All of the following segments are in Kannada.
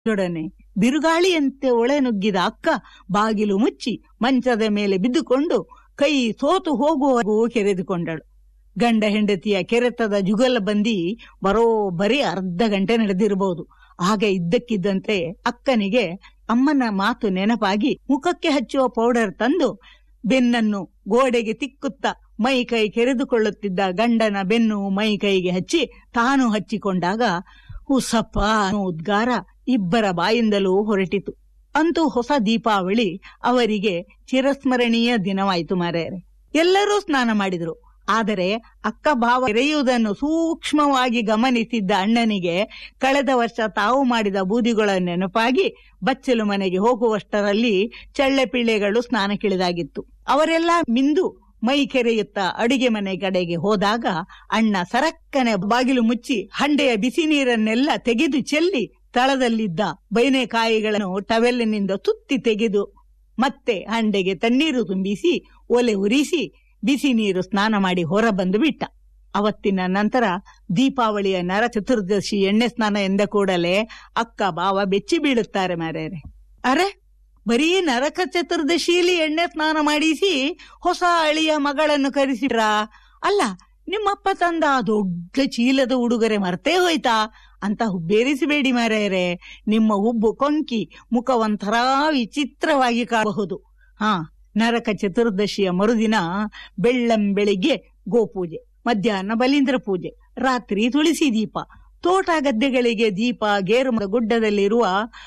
ಜೊಡನೆ ಬಿರುಗಾಳಿಯಂತೆ ಒಳೆ ನುಗ್ಗಿದ ಅಕ್ಕ ಬಾಗಿಲು ಮುಚ್ಚಿ ಮಂಚದ ಮೇಲೆ ಬಿದ್ದುಕೊಂಡು ಕೈ ಸೋತು ಹೋಗುವವರೆಗೂ ಕೆರೆದುಕೊಂಡಳು ಗಂಡ ಹೆಂಡತಿಯ ಕೆರೆತದ ಜುಗಲ ಬಂದಿ ಬರೋಬ್ಬರಿ ಅರ್ಧ ಗಂಟೆ ನಡೆದಿರಬಹುದು ಆಗ ಇದ್ದಕ್ಕಿದ್ದಂತೆ ಅಕ್ಕನಿಗೆ ಅಮ್ಮನ ಮಾತು ನೆನಪಾಗಿ ಮುಖಕ್ಕೆ ಹಚ್ಚುವ ಪೌಡರ್ ತಂದು ಬೆನ್ನನ್ನು ಗೋಡೆಗೆ ತಿಕ್ಕುತ್ತಾ ಮೈ ಕೈ ಕೆರೆದುಕೊಳ್ಳುತ್ತಿದ್ದ ಗಂಡನ ಬೆನ್ನು ಮೈ ಕೈಗೆ ಹಚ್ಚಿ ತಾನು ಹಚ್ಚಿಕೊಂಡಾಗ ಹುಸಪ್ಪ ಅನ್ನೋ ಉದ್ಗಾರ ಇಬ್ಬರ ಬಾಯಿಂದಲೂ ಹೊರಟಿತು ಅಂತೂ ಹೊಸ ದೀಪಾವಳಿ ಅವರಿಗೆ ಚಿರಸ್ಮರಣೀಯ ದಿನವಾಯಿತು ಮಾರ್ಯಾರೆ ಎಲ್ಲರೂ ಸ್ನಾನ ಮಾಡಿದ್ರು ಆದರೆ ಅಕ್ಕ ಭಾವ ಎರೆಯುವುದನ್ನು ಸೂಕ್ಷ್ಮವಾಗಿ ಗಮನಿಸಿದ್ದ ಅಣ್ಣನಿಗೆ ಕಳೆದ ವರ್ಷ ತಾವು ಮಾಡಿದ ಬೂದಿಗಳ ನೆನಪಾಗಿ ಬಚ್ಚಲು ಮನೆಗೆ ಹೋಗುವಷ್ಟರಲ್ಲಿ ಚಳ್ಳೆ ಪಿಳ್ಳೆಗಳು ಸ್ನಾನಕ್ಕಿಳಿದಾಗಿತ್ತು ಅವರೆಲ್ಲ ಮಿಂದು ಮೈ ಕೆರೆಯುತ್ತಾ ಅಡಿಗೆ ಮನೆ ಕಡೆಗೆ ಹೋದಾಗ ಅಣ್ಣ ಸರಕ್ಕನೆ ಬಾಗಿಲು ಮುಚ್ಚಿ ಹಂಡೆಯ ಬಿಸಿ ನೀರನ್ನೆಲ್ಲ ತೆಗೆದು ಚೆಲ್ಲಿ ತಳದಲ್ಲಿದ್ದ ಬೈನೆಕಾಯಿಗಳನ್ನು ಟವೆಲ್ಲಿನಿಂದ ಸುತ್ತಿ ತೆಗೆದು ಮತ್ತೆ ಹಂಡೆಗೆ ತಣ್ಣೀರು ತುಂಬಿಸಿ ಒಲೆ ಉರಿಸಿ ಬಿಸಿ ನೀರು ಸ್ನಾನ ಮಾಡಿ ಹೊರ ಬಂದು ಬಿಟ್ಟ ಅವತ್ತಿನ ನಂತರ ದೀಪಾವಳಿಯ ನರ ಚತುರ್ದಶಿ ಎಣ್ಣೆ ಸ್ನಾನ ಎಂದ ಕೂಡಲೇ ಅಕ್ಕ ಬಾವ ಬೆಚ್ಚಿ ಬೀಳುತ್ತಾರೆ ಮಾರ್ಯಾರೆ ಅರೆ ಬರೀ ನರಕ ಚತುರ್ದಶಿಯಲ್ಲಿ ಎಣ್ಣೆ ಸ್ನಾನ ಮಾಡಿಸಿ ಹೊಸ ಅಳಿಯ ಮಗಳನ್ನು ಕರೆಸಿಟ್ರಾ ಅಲ್ಲ ನಿಮ್ಮಪ್ಪ ತಂದ ಆ ದೊಡ್ಡ ಚೀಲದ ಉಡುಗೊರೆ ಮರ್ತೇ ಹೋಯ್ತಾ ಅಂತ ಹುಬ್ಬೇರಿಸಬೇಡಿ ಮಾರ್ಯಾರೆ ನಿಮ್ಮ ಹುಬ್ಬು ಕೊಂಕಿ ಮುಖ ಒಂಥರ ವಿಚಿತ್ರವಾಗಿ ಕಾಣಬಹುದು ಹಾ ನರಕ ಚತುರ್ದಶಿಯ ಮರುದಿನ ಬೆಳ್ಳಂ ಬೆಳಿಗ್ಗೆ ಗೋಪೂಜೆ ಮಧ್ಯಾಹ್ನ ಬಲೀಂದ್ರ ಪೂಜೆ ರಾತ್ರಿ ತುಳಸಿ ದೀಪ ತೋಟ ಗದ್ದೆಗಳಿಗೆ ದೀಪ ಗೇರುಮದ ಗುಡ್ಡದಲ್ಲಿರುವ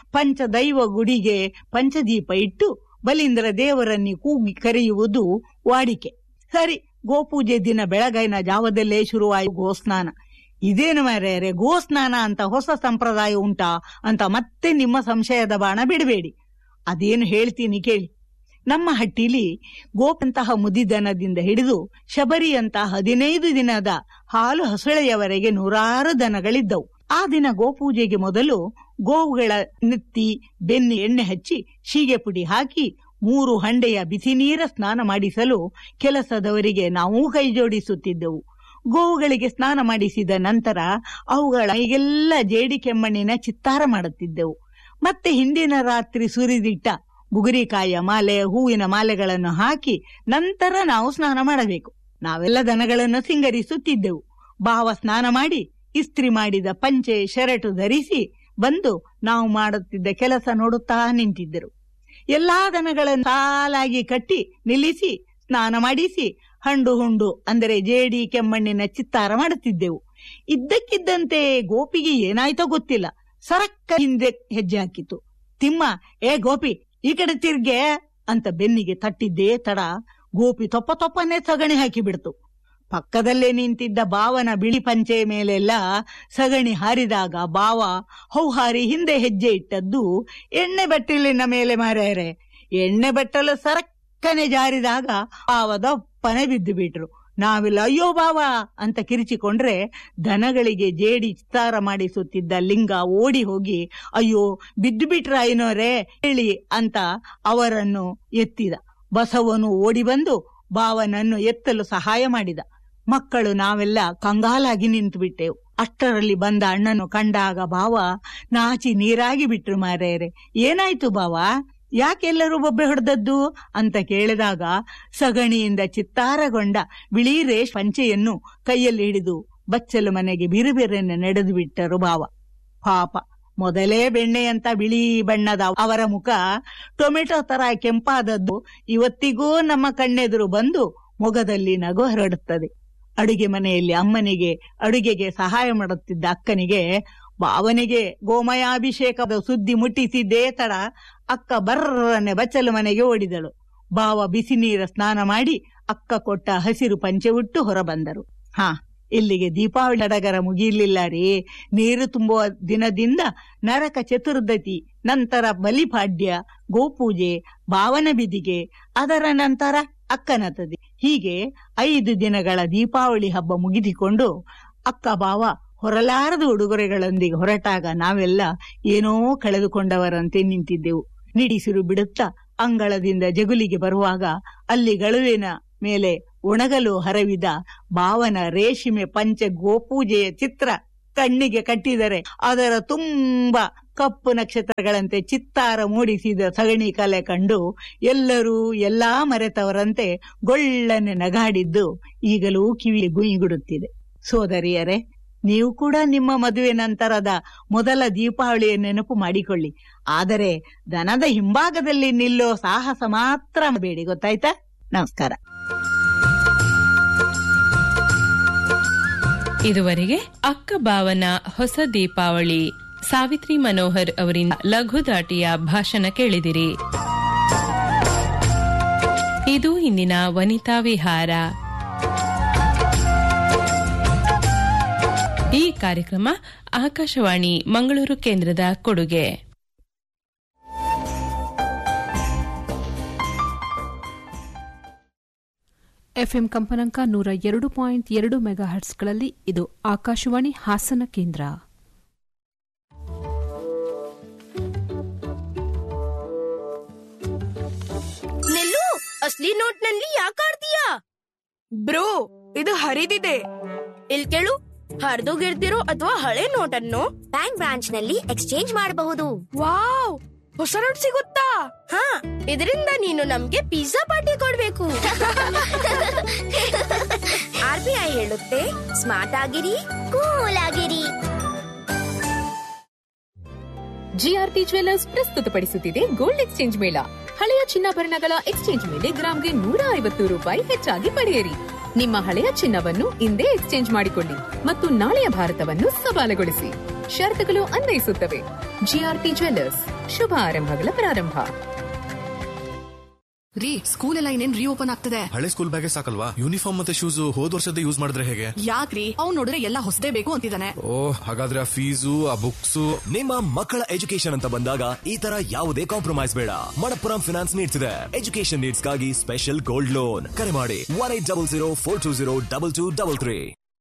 ಪಂಚದೈವ ಗುಡಿಗೆ ಪಂಚದೀಪ ಇಟ್ಟು ಬಲೀಂದ್ರ ದೇವರನ್ನಿ ಕೂಗಿ ಕರೆಯುವುದು ವಾಡಿಕೆ ಸರಿ ಗೋಪೂಜೆ ದಿನ ಬೆಳಗೈನ ಜಾವದಲ್ಲೇ ಶುರುವಾಯಿ ಗೋಸ್ನಾನ ಇದೇನು ಮಾರ್ಯಾರೆ ಗೋಸ್ನಾನ ಅಂತ ಹೊಸ ಸಂಪ್ರದಾಯ ಉಂಟಾ ಅಂತ ಮತ್ತೆ ನಿಮ್ಮ ಸಂಶಯದ ಬಾಣ ಬಿಡಬೇಡಿ ಅದೇನು ಹೇಳ್ತೀನಿ ಕೇಳಿ ನಮ್ಮ ಹಟ್ಟಿಲಿ ಗೋಪಂತಹ ಮುದಿದನದಿಂದ ಹಿಡಿದು ಶಬರಿಯಂತ ಹದಿನೈದು ದಿನದ ಹಾಲು ಹಸುಳೆಯವರೆಗೆ ನೂರಾರು ದನಗಳಿದ್ದವು ಆ ದಿನ ಗೋಪೂಜೆಗೆ ಮೊದಲು ಗೋವುಗಳ ನೆತ್ತಿ ಬೆನ್ನಿ ಎಣ್ಣೆ ಹಚ್ಚಿ ಶೀಗೆ ಪುಡಿ ಹಾಕಿ ಮೂರು ಹಂಡೆಯ ಬಿಸಿ ನೀರ ಸ್ನಾನ ಮಾಡಿಸಲು ಕೆಲಸದವರಿಗೆ ನಾವು ಕೈ ಜೋಡಿಸುತ್ತಿದ್ದೆವು ಗೋವುಗಳಿಗೆ ಸ್ನಾನ ಮಾಡಿಸಿದ ನಂತರ ಅವುಗಳ ಮೈಗೆಲ್ಲ ಜೇಡಿ ಕೆಮ್ಮಣ್ಣಿನ ಚಿತ್ತಾರ ಮಾಡುತ್ತಿದ್ದೆವು ಮತ್ತೆ ಹಿಂದಿನ ರಾತ್ರಿ ಸುರಿದಿಟ್ಟ ಬುಗುರಿಕಾಯಿಯ ಮಾಲೆ ಹೂವಿನ ಮಾಲೆಗಳನ್ನು ಹಾಕಿ ನಂತರ ನಾವು ಸ್ನಾನ ಮಾಡಬೇಕು ನಾವೆಲ್ಲ ದನಗಳನ್ನು ಸಿಂಗರಿಸುತ್ತಿದ್ದೆವು ಭಾವ ಸ್ನಾನ ಮಾಡಿ ಇಸ್ತ್ರಿ ಮಾಡಿದ ಪಂಚೆ ಶರಟು ಧರಿಸಿ ಬಂದು ನಾವು ಮಾಡುತ್ತಿದ್ದ ಕೆಲಸ ನೋಡುತ್ತಾ ನಿಂತಿದ್ದರು ಎಲ್ಲಾ ದನಗಳನ್ನು ಸಾಲಾಗಿ ಕಟ್ಟಿ ನಿಲ್ಲಿಸಿ ಸ್ನಾನ ಮಾಡಿಸಿ ಹಂಡು ಹುಂಡು ಅಂದರೆ ಜೇಡಿ ಕೆಮ್ಮಣ್ಣಿನ ಚಿತ್ತಾರ ಮಾಡುತ್ತಿದ್ದೆವು ಇದ್ದಕ್ಕಿದ್ದಂತೆ ಗೋಪಿಗೆ ಏನಾಯ್ತೋ ಗೊತ್ತಿಲ್ಲ ಸರಕ್ಕ ಹಿಂದೆ ಹೆಜ್ಜೆ ಹಾಕಿತು ತಿಮ್ಮ ಏ ಗೋಪಿ ಈ ಕಡೆ ತಿರ್ಗೆ ಅಂತ ಬೆನ್ನಿಗೆ ತಟ್ಟಿದ್ದೇ ತಡ ಗೋಪಿ ತೊಪ್ಪ ತೊಪ್ಪನೆ ಸಗಣಿ ಹಾಕಿ ಬಿಡ್ತು ಪಕ್ಕದಲ್ಲೇ ನಿಂತಿದ್ದ ಬಾವನ ಬಿಳಿ ಪಂಚೆ ಮೇಲೆಲ್ಲ ಸಗಣಿ ಹಾರಿದಾಗ ಬಾವ ಹೌಹಾರಿ ಹಿಂದೆ ಹೆಜ್ಜೆ ಇಟ್ಟದ್ದು ಎಣ್ಣೆ ಬಟ್ಟಲಿನ ಮೇಲೆ ಮಾರ್ಯಾರೆ ಎಣ್ಣೆ ಬಟ್ಟಲು ಸರಕ್ಕನೆ ಜಾರಿದಾಗ ಬಾವದಪ್ಪನೆ ಬಿದ್ದು ಬಿಟ್ರು ನಾವಿಲ್ಲ ಅಯ್ಯೋ ಬಾವ ಅಂತ ಕಿರಿಚಿಕೊಂಡ್ರೆ ದನಗಳಿಗೆ ಜೇಡಿ ಚಿತ್ತಾರ ಮಾಡಿಸುತ್ತಿದ್ದ ಲಿಂಗ ಓಡಿ ಹೋಗಿ ಅಯ್ಯೋ ಬಿದ್ದು ಬಿಟ್ರ ಏನೋರೇ ಹೇಳಿ ಅಂತ ಅವರನ್ನು ಎತ್ತಿದ ಬಸವನು ಓಡಿ ಬಂದು ಬಾವನನ್ನು ಎತ್ತಲು ಸಹಾಯ ಮಾಡಿದ ಮಕ್ಕಳು ನಾವೆಲ್ಲ ಕಂಗಾಲಾಗಿ ನಿಂತು ಬಿಟ್ಟೆವು ಅಷ್ಟರಲ್ಲಿ ಬಂದ ಅಣ್ಣನು ಕಂಡಾಗ ಬಾವ ನಾಚಿ ನೀರಾಗಿ ಬಿಟ್ರು ಮಾರೇರೆ ಏನಾಯ್ತು ಬಾವ ಯಾಕೆಲ್ಲರೂ ಬೊಬ್ಬೆ ಹೊಡೆದದ್ದು ಅಂತ ಕೇಳಿದಾಗ ಸಗಣಿಯಿಂದ ಚಿತ್ತಾರಗೊಂಡ ಬಿಳಿ ರೇಷ್ ಪಂಚೆಯನ್ನು ಕೈಯಲ್ಲಿ ಹಿಡಿದು ಬಚ್ಚಲು ಮನೆಗೆ ಬಿರುಬಿರನ್ನು ನಡೆದು ಬಿಟ್ಟರು ಬಾವ ಪಾಪ ಮೊದಲೇ ಬೆಣ್ಣೆಯಂತ ಬಿಳಿ ಬಣ್ಣದ ಅವರ ಮುಖ ಟೊಮೆಟೊ ತರ ಕೆಂಪಾದದ್ದು ಇವತ್ತಿಗೂ ನಮ್ಮ ಕಣ್ಣೆದುರು ಬಂದು ಮೊಗದಲ್ಲಿ ನಗು ಹರಡುತ್ತದೆ ಅಡುಗೆ ಮನೆಯಲ್ಲಿ ಅಮ್ಮನಿಗೆ ಅಡುಗೆಗೆ ಸಹಾಯ ಮಾಡುತ್ತಿದ್ದ ಅಕ್ಕನಿಗೆ ಭಾವನಿಗೆ ಗೋಮಯಾಭಿಷೇಕದ ಸುದ್ದಿ ಮುಟ್ಟಿಸಿದ್ದೇ ತಡ ಅಕ್ಕ ಬರ್ರನೆ ಬಚ್ಚಲು ಮನೆಗೆ ಓಡಿದಳು ಬಾವ ಬಿಸಿ ನೀರ ಸ್ನಾನ ಮಾಡಿ ಅಕ್ಕ ಕೊಟ್ಟ ಹಸಿರು ಪಂಚೆ ಉಟ್ಟು ಹೊರಬಂದರು ಹಾ ಇಲ್ಲಿಗೆ ದೀಪಾವಳಿ ಸಡಗರ ಮುಗಿಯಲಿಲ್ಲ ರೀ ನೀರು ತುಂಬುವ ದಿನದಿಂದ ನರಕ ಚತುರ್ದತಿ ನಂತರ ಬಲಿಪಾಡ್ಯ ಗೋಪೂಜೆ ಭಾವನ ಬಿದಿಗೆ ಅದರ ನಂತರ ಅಕ್ಕನತದಿ ಹೀಗೆ ಐದು ದಿನಗಳ ದೀಪಾವಳಿ ಹಬ್ಬ ಮುಗಿದಿಕೊಂಡು ಅಕ್ಕ ಬಾವ ಹೊರಲಾರದ ಉಡುಗೊರೆಗಳೊಂದಿಗೆ ಹೊರಟಾಗ ನಾವೆಲ್ಲ ಏನೋ ಕಳೆದುಕೊಂಡವರಂತೆ ನಿಂತಿದ್ದೆವು ನಿಡಿಸಿರು ಬಿಡುತ್ತಾ ಅಂಗಳದಿಂದ ಜಗುಲಿಗೆ ಬರುವಾಗ ಅಲ್ಲಿ ಗಳುವಿನ ಮೇಲೆ ಒಣಗಲು ಹರವಿದ ಭಾವನ ರೇಷ್ಮೆ ಪಂಚ ಗೋಪೂಜೆಯ ಚಿತ್ರ ಕಣ್ಣಿಗೆ ಕಟ್ಟಿದರೆ ಅದರ ತುಂಬ ಕಪ್ಪು ನಕ್ಷತ್ರಗಳಂತೆ ಚಿತ್ತಾರ ಮೂಡಿಸಿದ ಸಗಣಿ ಕಲೆ ಕಂಡು ಎಲ್ಲರೂ ಎಲ್ಲಾ ಮರೆತವರಂತೆ ಗೊಳ್ಳನೆ ನಗಾಡಿದ್ದು ಈಗಲೂ ಕಿವಿ ಗುಯಿಗುಡುತ್ತಿದೆ ಸೋದರಿಯರೇ ನೀವು ಕೂಡ ನಿಮ್ಮ ಮದುವೆ ನಂತರದ ಮೊದಲ ದೀಪಾವಳಿಯ ನೆನಪು ಮಾಡಿಕೊಳ್ಳಿ ಆದರೆ ದನದ ಹಿಂಭಾಗದಲ್ಲಿ ನಿಲ್ಲೋ ಸಾಹಸ ಮಾತ್ರ ಬೇಡಿ ಗೊತ್ತಾಯ್ತಾ ನಮಸ್ಕಾರ ಇದುವರೆಗೆ ಅಕ್ಕ ಭಾವನ ಹೊಸ ದೀಪಾವಳಿ ಸಾವಿತ್ರಿ ಮನೋಹರ್ ಅವರಿಂದ ಲಘು ದಾಟಿಯ ಭಾಷಣ ಕೇಳಿದಿರಿ ಇದು ಇಂದಿನ ವನಿತಾ ವಿಹಾರ ಈ ಕಾರ್ಯಕ್ರಮ ಆಕಾಶವಾಣಿ ಮಂಗಳೂರು ಕೇಂದ್ರದ ಕೊಡುಗೆ ಎಫ್ಎಂ ಕಂಪನಾಂಕ ನೂರ ಎರಡು ಪಾಯಿಂಟ್ ಎರಡು ಮೆಗಾ ಹರ್ಟ್ಸ್ಗಳಲ್ಲಿ ಇದು ಆಕಾಶವಾಣಿ ಹಾಸನ ಕೇಂದ್ರ ನೆಲ್ಲು ಅಸ್ಲಿ ನೋಟ್ ನಲ್ಲಿ ಯಾಕಾಡ್ತೀಯಾ ಬ್ರೋ ಇದು ಹರಿದಿದೆ ಇಲ್ ಕೇಳು ಹರಿದೋಗಿರ್ತಿರೋ ಅಥವಾ ಹಳೆ ನೋಟ್ ಅನ್ನು ಬ್ಯಾಂಕ್ ಬ್ರಾಂಚ್ ನಲ್ಲಿ ಎಕ್ಸ್ಚೇಂಜ್ ಮಾಡಬಹುದು ವಾವ್ ಹೊಸ ನೋಟ್ ಸಿಗುತ್ತಾ ಹಾ ಇದರಿಂದ ನೀನು ನಮ್ಗೆ ಪಿಜ್ಜಾ ಪಾರ್ಟಿ ಕೊಡ್ಬೇಕು ಆರ್ ಬಿ ಐ ಹೇಳುತ್ತೆ ಸ್ಮಾರ್ಟ್ ಆಗಿರಿ ಕೂಲ್ ಆಗಿರಿ ಜಿಆರ್ಟಿ ಜ್ವೆಲ್ಲರ್ಸ್ ಪ್ರಸ್ತುತಪಡಿಸುತ್ತಿದೆ ಗೋಲ್ಡ್ ಎಕ್ಸ್ಚೇಂಜ್ ಮೇಳ ಹಳೆಯ ಚಿನ್ನಾಭರಣಗಳ ಎಕ್ಸ್ಚೇಂಜ್ ಮೇಲೆ ಗ್ರಾಂಗೆ ನೂರ ಐವತ್ತು ರೂಪಾಯಿ ಹೆಚ್ಚಾಗಿ ಪಡೆಯಿರಿ ನಿಮ್ಮ ಹಳೆಯ ಚಿನ್ನವನ್ನು ಇಂದೇ ಎಕ್ಸ್ಚೇಂಜ್ ಮಾಡಿಕೊಳ್ಳಿ ಮತ್ತು ನಾಳೆಯ ಭಾರತವನ್ನು ಸವಾಲುಗೊಳಿಸಿ ಷರತ್ತುಗಳು ಅನ್ವಯಿಸುತ್ತವೆ ಜಿಆರ್ಟಿ ಜ್ವೆಲ್ಲರ್ಸ್ ಶುಭ ಆರಂಭಗಳ ಪ್ರಾರಂಭ ರೀ ಸ್ಕೂಲ್ ಎಲ್ಲ ಇನ್ನೇನ್ ರೀಓಪನ್ ಆಗ್ತದೆ ಹಳೆ ಸ್ಕೂಲ್ ಬ್ಯಾಗೆ ಸಾಕಲ್ವಾ ಯೂನಿಫಾರ್ಮ್ ಮತ್ತೆ ಶೂಸ್ ಹೋದ್ ವರ್ಷದ ಯೂಸ್ ಮಾಡಿದ್ರೆ ಹೇಗೆ ಯಾಕ್ರಿ ಅವ್ನ್ ನೋಡಿದ್ರೆ ಎಲ್ಲ ಹೊಸದೇ ಬೇಕು ಅಂತಿದ್ದಾನೆ ಓ ಹಾಗಾದ್ರೆ ಆ ಫೀಸು ಆ ಬುಕ್ಸು ನಿಮ್ಮ ಮಕ್ಕಳ ಎಜುಕೇಶನ್ ಅಂತ ಬಂದಾಗ ಈ ತರ ಯಾವುದೇ ಕಾಂಪ್ರಮೈಸ್ ಬೇಡ ಮಣಪ್ಪುರಂ ಫಿನಾನ್ಸ್ ನೀಡ್ತಿದೆ ಎಜುಕೇಶನ್ ನೀಡ್ಸ್ ಗಾಗಿ ಸ್ಪೆಷಲ್ ಗೋಲ್ಡ್ ಲೋನ್ ಕರೆ ಮಾಡಿ one eight double zero four two zero double two double three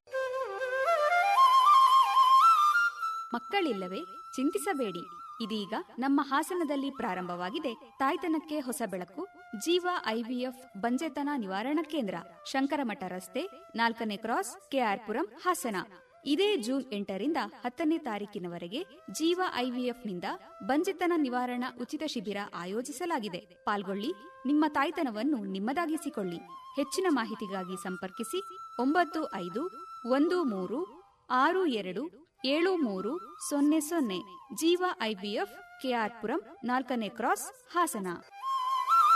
ಮಕ್ಕಳಿಲ್ಲವೇ ಚಿಂತಿಸಬೇಡಿ ಇದೀಗ ನಮ್ಮ ಹಾಸನದಲ್ಲಿ ಪ್ರಾರಂಭವಾಗಿದೆ ತಾಯ್ತನಕ್ಕೆ ಹೊಸ ಬೆಳಕು ಜೀವ ಐವಿಎಫ್ ಬಂಜೆತನ ನಿವಾರಣಾ ಕೇಂದ್ರ ಶಂಕರಮಠ ರಸ್ತೆ ನಾಲ್ಕನೇ ಕ್ರಾಸ್ ಕೆಆರ್ಪುರಂ ಹಾಸನ ಇದೇ ಜೂನ್ ಎಂಟರಿಂದ ಹತ್ತನೇ ತಾರೀಕಿನವರೆಗೆ ಜೀವ ಐವಿಎಫ್ನಿಂದ ಬಂಜೆತನ ನಿವಾರಣಾ ಉಚಿತ ಶಿಬಿರ ಆಯೋಜಿಸಲಾಗಿದೆ ಪಾಲ್ಗೊಳ್ಳಿ ನಿಮ್ಮ ತಾಯ್ತನವನ್ನು ನಿಮ್ಮದಾಗಿಸಿಕೊಳ್ಳಿ ಹೆಚ್ಚಿನ ಮಾಹಿತಿಗಾಗಿ ಸಂಪರ್ಕಿಸಿ ಒಂಬತ್ತು ಐದು ಒಂದು ಮೂರು ಆರು ಎರಡು ಏಳು ಮೂರು ಸೊನ್ನೆ ಸೊನ್ನೆ ಜೀವ ಐಬಿಎಫ್ ಕೆಆರ್ಪುರಂ ನಾಲ್ಕನೇ ಕ್ರಾಸ್ ಹಾಸನ